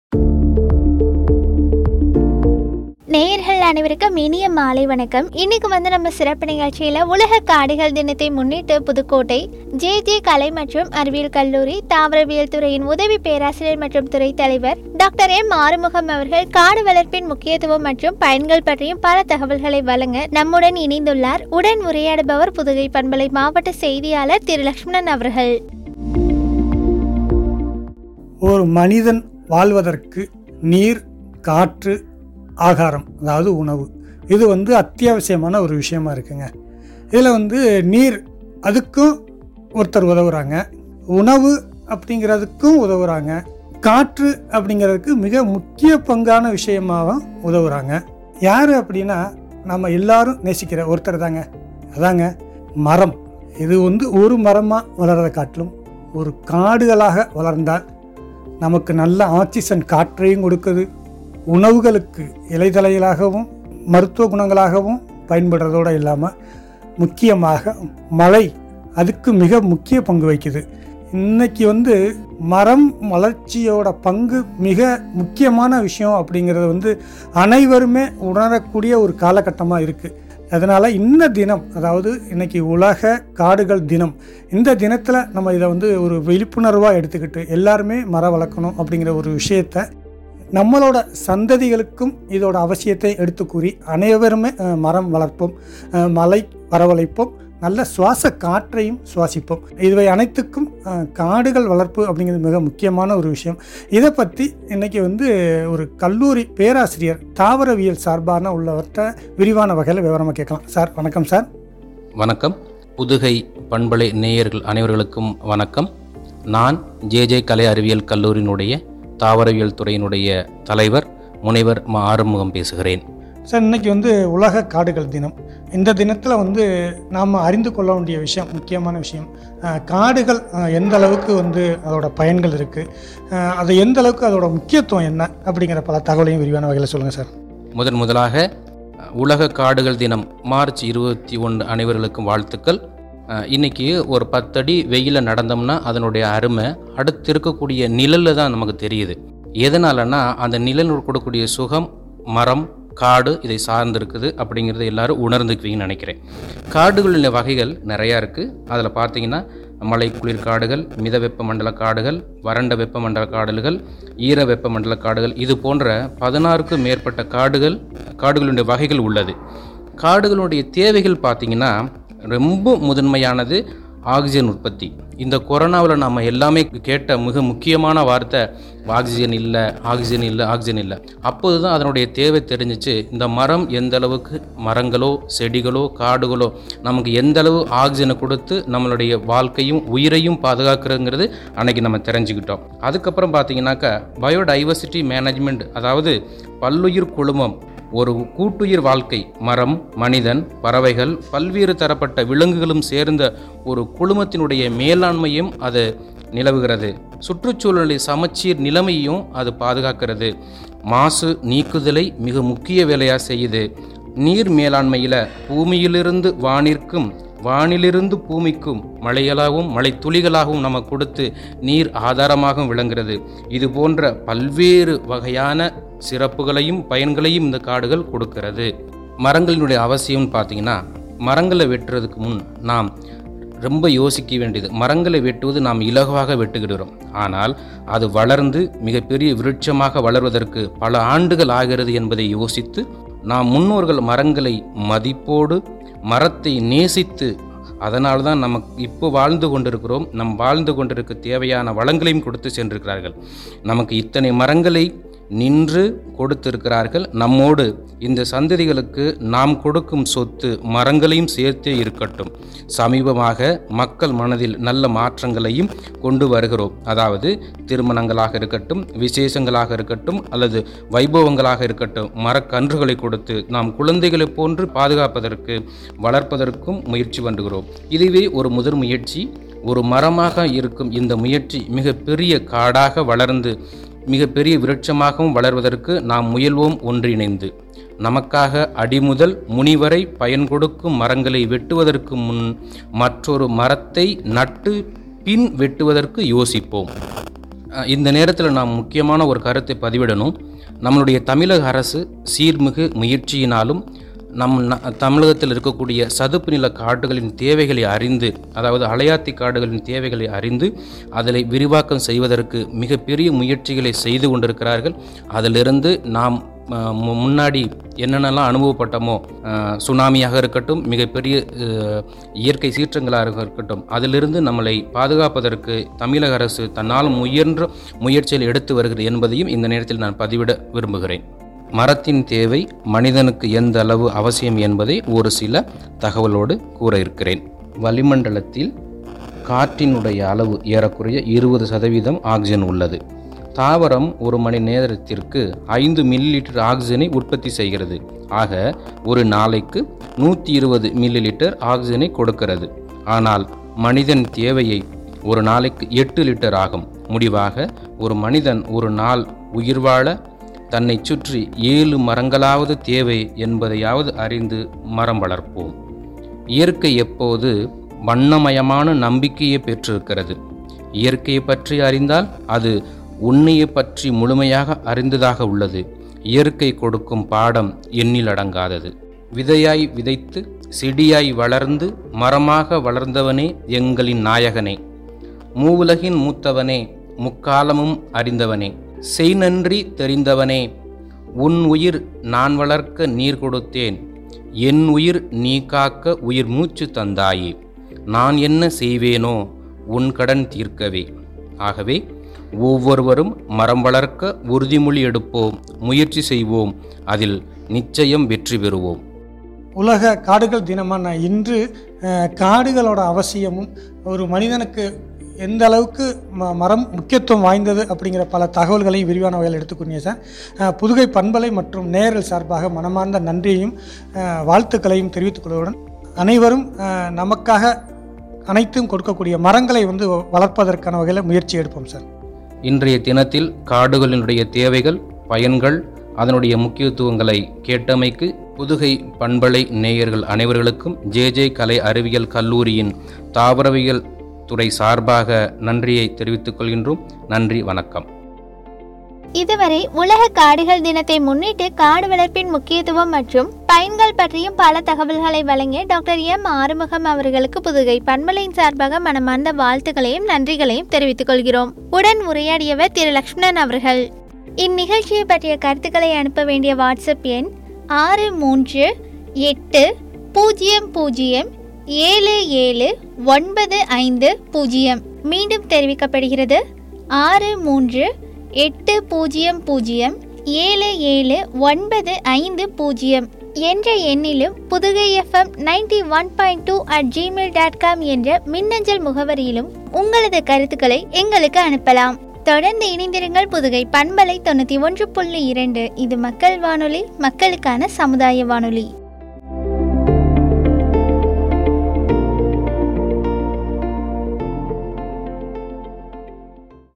நேயர்கள் அனைவருக்கும் இனிய மாலை வணக்கம் இன்னைக்கு வந்து நம்ம சிறப்பு நிகழ்ச்சியில உலக காடுகள் தினத்தை முன்னிட்டு புதுக்கோட்டை ஜே ஜே கலை மற்றும் அறிவியல் கல்லூரி தாவரவியல் துறையின் உதவி பேராசிரியர் மற்றும் துறை தலைவர் டாக்டர் எம் ஆறுமுகம் அவர்கள் காடு வளர்ப்பின் முக்கியத்துவம் மற்றும் பயன்கள் பற்றியும் பல தகவல்களை வழங்க நம்முடன் இணைந்துள்ளார் உடன் உரையாடுபவர் புதுகை பண்பலை மாவட்ட செய்தியாளர் திரு லட்சுமணன் அவர்கள் ஒரு மனிதன் வாழ்வதற்கு நீர் காற்று ஆகாரம் அதாவது உணவு இது வந்து அத்தியாவசியமான ஒரு விஷயமா இருக்குங்க இதில் வந்து நீர் அதுக்கும் ஒருத்தர் உதவுறாங்க உணவு அப்படிங்கிறதுக்கும் உதவுறாங்க காற்று அப்படிங்கிறதுக்கு மிக முக்கிய பங்கான விஷயமாகவும் உதவுறாங்க யார் அப்படின்னா நம்ம எல்லாரும் நேசிக்கிற ஒருத்தர் தாங்க அதாங்க மரம் இது வந்து ஒரு மரமாக வளர்றதை காட்டிலும் ஒரு காடுகளாக வளர்ந்தால் நமக்கு நல்ல ஆக்சிஜன் காற்றையும் கொடுக்குது உணவுகளுக்கு இலைதலைகளாகவும் மருத்துவ குணங்களாகவும் பயன்படுறதோடு இல்லாமல் முக்கியமாக மழை அதுக்கு மிக முக்கிய பங்கு வகிக்குது இன்னைக்கு வந்து மரம் வளர்ச்சியோட பங்கு மிக முக்கியமான விஷயம் அப்படிங்கிறது வந்து அனைவருமே உணரக்கூடிய ஒரு காலகட்டமாக இருக்குது அதனால் இந்த தினம் அதாவது இன்னைக்கு உலக காடுகள் தினம் இந்த தினத்தில் நம்ம இதை வந்து ஒரு விழிப்புணர்வாக எடுத்துக்கிட்டு எல்லாருமே மரம் வளர்க்கணும் அப்படிங்கிற ஒரு விஷயத்தை நம்மளோட சந்ததிகளுக்கும் இதோட அவசியத்தை எடுத்து கூறி அனைவருமே அஹ், மரம் வளர்ப்போம் அஹ், மலை வரவழைப்போம் நல்ல சுவாச காற்றையும் சுவாசிப்போம் இவை அனைத்துக்கும் அஹ், காடுகள் வளர்ப்பு அப்படிங்கிறது மிக முக்கியமான ஒரு விஷயம் இதை பற்றி இன்னைக்கு வந்து ஒரு கல்லூரி பேராசிரியர் தாவரவியல் சார்பான உள்ளவர்கிட்ட விரிவான வகையில் விவரமாக கேட்கலாம் சார் வணக்கம் சார் வணக்கம் புதுகை பண்பலை நேயர்கள் அனைவர்களுக்கும் வணக்கம் நான் ஜே ஜே கலை அறிவியல் கல்லூரியினுடைய தாவரவியல் துறையினுடைய தலைவர் முனைவர் ம ஆறுமுகம் பேசுகிறேன் சார் இன்னைக்கு வந்து உலக காடுகள் தினம் இந்த தினத்தில் வந்து நாம் அறிந்து கொள்ள வேண்டிய விஷயம் முக்கியமான விஷயம் அஹ், காடுகள் அஹ், எந்த அளவுக்கு வந்து அதோட பயன்கள் இருக்குது அது எந்த அளவுக்கு அதோட முக்கியத்துவம் என்ன அப்படிங்கிற பல தகவலையும் விரிவான வகையில் சொல்லுங்கள் சார் முதன் முதலாக அஹ், உலக காடுகள் தினம் மார்ச் இருபத்தி ஒன்று அனைவர்களுக்கும் வாழ்த்துக்கள் அஹ், இன்னைக்கு ஒரு பத்தடி வெயில நடந்தோம்னா அதனுடைய அருமை அடுத்து இருக்கக்கூடிய நிழல்ல தான் நமக்கு தெரியுது எதனாலன்னா அந்த நிழல் கொடுக்கக்கூடிய சுகம் மரம் காடு இதை சார்ந்து இருக்குது அப்படிங்கிறத எல்லாரும் உணர்ந்துக்குவீங்கன்னு நினைக்கிறேன் காடுகளின் வகைகள் நிறையா இருக்குது அதில் பார்த்தீங்கன்னா மலை குளிர் காடுகள் மித வெப்பமண்டல காடுகள் வறண்ட வெப்பமண்டல காடுகள் ஈர வெப்பமண்டல காடுகள் இது போன்ற பதினாறுக்கும் மேற்பட்ட காடுகள் காடுகளுடைய வகைகள் உள்ளது காடுகளுடைய தேவைகள் பார்த்தீங்கன்னா ரொம்ப முதன்மையானது ஆக்சிஜன் உற்பத்தி இந்த கொரோனாவில் நம்ம எல்லாமே கேட்ட மிக முக்கியமான வார்த்தை ஆக்சிஜன் இல்லை ஆக்சிஜன் இல்லை ஆக்சிஜன் இல்லை அப்போது தான் அதனுடைய தேவை தெரிஞ்சிச்சு இந்த மரம் எந்த அளவுக்கு மரங்களோ செடிகளோ காடுகளோ நமக்கு எந்த அளவு ஆக்சிஜனை கொடுத்து நம்மளுடைய வாழ்க்கையும் உயிரையும் பாதுகாக்கிறதுங்கிறது அன்னைக்கு நம்ம தெரிஞ்சுக்கிட்டோம் அதுக்கப்புறம் பார்த்தீங்கன்னாக்கா பயோடைவர்சிட்டி மேனேஜ்மெண்ட் அதாவது பல்லுயிர் குழுமம் ஒரு கூட்டுயிர் வாழ்க்கை மரம் மனிதன் பறவைகள் பல்வேறு தரப்பட்ட விலங்குகளும் சேர்ந்த ஒரு குழுமத்தினுடைய மேலாண்மையும் அது நிலவுகிறது சுற்றுச்சூழலை சமச்சீர் நிலைமையும் அது பாதுகாக்கிறது மாசு நீக்குதலை மிக முக்கிய வேலையாக செய்யுது நீர் மேலாண்மையில் பூமியிலிருந்து வானிற்கும் வானிலிருந்து பூமிக்கும் மழைகளாகவும் மழை துளிகளாகவும் நம்ம கொடுத்து நீர் ஆதாரமாகவும் விளங்குகிறது இது போன்ற பல்வேறு வகையான சிறப்புகளையும் பயன்களையும் இந்த காடுகள் கொடுக்கிறது மரங்களினுடைய அவசியம்னு பார்த்தீங்கன்னா மரங்களை வெட்டுறதுக்கு முன் நாம் ரொம்ப யோசிக்க வேண்டியது மரங்களை வெட்டுவது நாம் இலகுவாக வெட்டுகிடுறோம் ஆனால் அது வளர்ந்து மிகப்பெரிய விருட்சமாக வளர்வதற்கு பல ஆண்டுகள் ஆகிறது என்பதை யோசித்து நாம் முன்னோர்கள் மரங்களை மதிப்போடு மரத்தை நேசித்து அதனால தான் நமக்கு இப்போ வாழ்ந்து கொண்டிருக்கிறோம் நம் வாழ்ந்து கொண்டிருக்க தேவையான வளங்களையும் கொடுத்து சென்றிருக்கிறார்கள் நமக்கு இத்தனை மரங்களை நின்று கொடுத்திருக்கிறார்கள் நம்மோடு இந்த சந்ததிகளுக்கு நாம் கொடுக்கும் சொத்து மரங்களையும் சேர்த்தே இருக்கட்டும் சமீபமாக மக்கள் மனதில் நல்ல மாற்றங்களையும் கொண்டு வருகிறோம் அதாவது திருமணங்களாக இருக்கட்டும் விசேஷங்களாக இருக்கட்டும் அல்லது வைபவங்களாக இருக்கட்டும் மரக்கன்றுகளை கொடுத்து நாம் குழந்தைகளைப் போன்று பாதுகாப்பதற்கு வளர்ப்பதற்கும் முயற்சி பண்ணுகிறோம் இதுவே ஒரு முதல் முயற்சி ஒரு மரமாக இருக்கும் இந்த முயற்சி மிகப்பெரிய காடாக வளர்ந்து மிகப்பெரிய விருட்சமாகவும் வளர்வதற்கு நாம் முயல்வோம் ஒன்றிணைந்து நமக்காக அடிமுதல் முனிவரை பயன் கொடுக்கும் மரங்களை வெட்டுவதற்கு முன் மற்றொரு மரத்தை நட்டு பின் வெட்டுவதற்கு யோசிப்போம் அஹ், இந்த நேரத்தில் நாம் முக்கியமான ஒரு கருத்தை பதிவிடணும் நம்மளுடைய தமிழக அரசு சீர்மிகு முயற்சியினாலும் நம் ந- தமிழகத்தில் இருக்கக்கூடிய சதுப்பு நில காடுகளின் தேவைகளை அறிந்து அதாவது அலையாத்தி காடுகளின் தேவைகளை அறிந்து அதில் விரிவாக்கம் செய்வதற்கு மிகப்பெரிய முயற்சிகளை செய்து கொண்டிருக்கிறார்கள் அதிலிருந்து நாம் அஹ், மு- முன்னாடி என்னென்னலாம் அனுபவப்பட்டோமோ அஹ், சுனாமியாக இருக்கட்டும் மிகப்பெரிய அஹ், இயற்கை சீற்றங்களாக இருக்கட்டும் அதிலிருந்து நம்மளை பாதுகாப்பதற்கு தமிழக அரசு தன்னால் முயன்ற முயற்சியில் எடுத்து வருகிறது என்பதையும் இந்த நேரத்தில் நான் பதிவிட விரும்புகிறேன் மரத்தின் தேவை மனிதனுக்கு எந்த அளவு அவசியம் என்பதை ஒரு சில தகவலோடு கூற இருக்கிறேன் வளிமண்டலத்தில் காற்றினுடைய அளவு ஏறக்குறைய இருபது சதவீதம் ஆக்சிஜன் உள்ளது தாவரம் ஒரு மணி நேரத்திற்கு ஐந்து மில்லி லிட்டர் ஆக்சிஜனை உற்பத்தி செய்கிறது ஆக ஒரு நாளைக்கு நூற்றி இருபது மில்லி லிட்டர் ஆக்சிஜனை கொடுக்கிறது ஆனால் மனிதன் தேவையை ஒரு நாளைக்கு எட்டு லிட்டர் ஆகும் முடிவாக ஒரு மனிதன் ஒரு நாள் உயிர் வாழ தன்னை சுற்றி ஏழு மரங்களாவது தேவை என்பதையாவது அறிந்து மரம் வளர்ப்போம் இயற்கை எப்போது வண்ணமயமான நம்பிக்கையை பெற்றிருக்கிறது இயற்கையை பற்றி அறிந்தால் அது உன்னையை பற்றி முழுமையாக அறிந்ததாக உள்ளது இயற்கை கொடுக்கும் பாடம் எண்ணில் அடங்காதது விதையாய் விதைத்து செடியாய் வளர்ந்து மரமாக வளர்ந்தவனே எங்களின் நாயகனே மூவுலகின் மூத்தவனே முக்காலமும் அறிந்தவனே செய் நன்றி தெரிந்தவனே உன் உயிர் நான் வளர்க்க நீர் கொடுத்தேன் என் உயிர் நீ காக்க உயிர் மூச்சு தந்தாயே நான் என்ன செய்வேனோ உன் கடன் தீர்க்கவே ஆகவே ஒவ்வொருவரும் மரம் வளர்க்க உறுதிமொழி எடுப்போம் முயற்சி செய்வோம் அதில் நிச்சயம் வெற்றி பெறுவோம் உலக காடுகள் தினமான இன்று அஹ், காடுகளோட அவசியமும் ஒரு மனிதனுக்கு எந்த அளவுக்கு ம மரம் முக்கியத்துவம் வாய்ந்தது அப்படிங்கிற பல தகவல்களையும் விரிவான வகையில் எடுத்துக்கொண்டீங்க சார் அஹ், புதுகை பண்பலை மற்றும் நேயர்கள் சார்பாக மனமார்ந்த நன்றியையும் அஹ், வாழ்த்துக்களையும் தெரிவித்துக் கொள்வதுடன் அனைவரும் அஹ், நமக்காக அனைத்தும் கொடுக்கக்கூடிய மரங்களை வந்து வளர்ப்பதற்கான வகையில் முயற்சி எடுப்போம் சார் இன்றைய தினத்தில் காடுகளினுடைய தேவைகள் பயன்கள் அதனுடைய முக்கியத்துவங்களை கேட்டமைக்கு புதுகை பண்பலை நேயர்கள் அனைவர்களுக்கும் ஜே ஜே கலை அறிவியல் கல்லூரியின் தாவரவியல் துறை சார்பாக நன்றியை தெரிவித்துக் கொள்கின்றோம் நன்றி வணக்கம் இதுவரை உலக காடுகள் தினத்தை முன்னிட்டு காடு வளர்ப்பின் முக்கியத்துவம் மற்றும் பயன்கள் பற்றியும் பல தகவல்களை வழங்கிய டாக்டர் எம் ஆறுமுகம் அவர்களுக்கு புதுகை பண்பலையின் சார்பாக மனமார்ந்த வாழ்த்துக்களையும் நன்றிகளையும் தெரிவித்துக் கொள்கிறோம் உடன் உரையாடியவர் திரு லக்ஷ்மணன் அவர்கள் இந்நிகழ்ச்சியை பற்றிய கருத்துக்களை அனுப்ப வேண்டிய வாட்ஸ்அப் எண் ஆறு மூன்று எட்டு பூஜ்ஜியம் பூஜ்ஜியம் ஏழு ஏழு ஒன்பது ஐந்து பூஜ்ஜியம் மீண்டும் தெரிவிக்கப்படுகிறது ஆறு மூன்று எட்டு பூஜ்ஜியம் பூஜ்ஜியம் ஏழு ஏழு ஒன்பது ஐந்து பூஜ்ஜியம் என்ற எண்ணிலும் Pudugai FM ninety one point two at Gmail dot com என்ற மின்னஞ்சல் முகவரியிலும் உங்களது கருத்துக்களை எங்களுக்கு அனுப்பலாம் தொடர்ந்து இணைந்திருங்கள் புதுகை பண்பலை தொண்ணூற்றி ஒன்று புள்ளி இரண்டு இது மக்கள் வானொலி மக்களுக்கான சமுதாய வானொலி